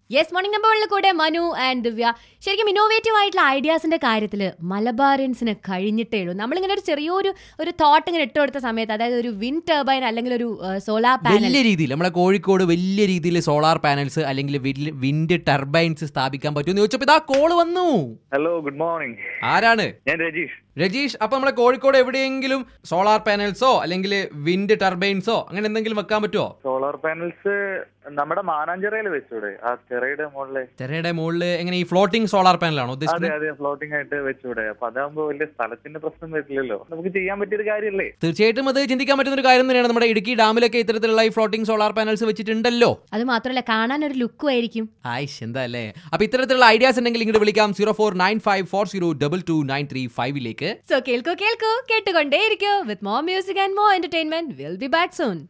yes morning നമ്പറിൽ കൂടെ Manu and ദിവ്യ ശരിക്കും ഇന്നോവേറ്റീവ് ആയിട്ടുള്ള ഐഡിയാസിന്റെ കാര്യത്തിൽ മലബാറിയൻസിന് കഴിഞ്ഞിട്ടേ ഉള്ളൂ നമ്മളിങ്ങനെ ഒരു ചെറിയൊരു ഒരു തോട്ട് ഇങ്ങനെ ഇട്ട് കൊടുത്ത സമയത്ത് അതായത് ഒരു വിൻ ടർബൈൻ അല്ലെങ്കിൽ ഒരു സോലാർ പാനൽ വലിയ രീതിയിൽ നമ്മളെ കോഴിക്കോട് വലിയ രീതിയിൽ സോളാർ പാനൽസ് അല്ലെങ്കിൽ വിൻഡ് ടർബൈൻസ് സ്ഥാപിക്കാൻ പറ്റുമെന്ന് ചോദിച്ചപ്പോൾ ഇതാ കോള് വന്നു ഹലോ ഗുഡ് മോർണിംഗ് ആരാണ് ഞാൻ രജീഷ് രജീഷ് അപ്പൊ നമ്മളെ കോഴിക്കോട് എവിടെയെങ്കിലും സോളാർ പാനൽസോ അല്ലെങ്കിൽ വിൻഡ് ടർബൈൻസോ അങ്ങനെ എന്തെങ്കിലും വെക്കാൻ പറ്റുമോ സോളാർ പാനൽസ് നമ്മുടെ മാനാഞ്ചിറയിൽ വെച്ചൂടെ ആ ചിറയുടെ മുകളിലെ ചെറിയുടെ മുകളിൽ എങ്ങനെ ഈ ഫ്ലോട്ടിംഗ് സോളാർ പാനലാണോ അതെ ഉദ്ദേശിക്കുന്നത് അതെ ഫ്ലോട്ടിംഗ് ആയിട്ട് വെച്ചൂടെ അപ്പൊ അതാകുമ്പോ വലിയ സ്ഥലത്തിന്റെ പ്രശ്നം വരില്ലല്ലോ നമുക്ക് ചെയ്യാൻ പറ്റിയൊരു കാര്യല്ലേ തീർച്ചയായിട്ടും അത് ചിന്തിക്കാൻ പറ്റുന്ന ഒരു കാര്യം തന്നെയാണ് നമ്മുടെ ഇടുക്കി ഡാമിലൊക്കെ ഇത്തരത്തിലുള്ള ഈ ഫ്ലോട്ടിംഗ് സോളാർ പാനൽസ് വെച്ചിട്ടുണ്ടല്ലോ അത് മാത്രമല്ല കാണാൻ ഒരു ലുക്കും ആയിരിക്കും ആയിഷ് എന്താ അല്ലേ അപ്പൊ ഇത്തരത്തിലുള്ള ഐഡിയാസ് ഉണ്ടെങ്കിൽ ഇങ്ങോട്ട് വിളിക്കാം zero four nine five four zero double two nine three ഫൈവിലേക്ക് സോ കേൾക്കൂ കേൾക്കൂ കേട്ടുകൊണ്ടേയിരിക്കൂ with more music and more entertainment will be back soon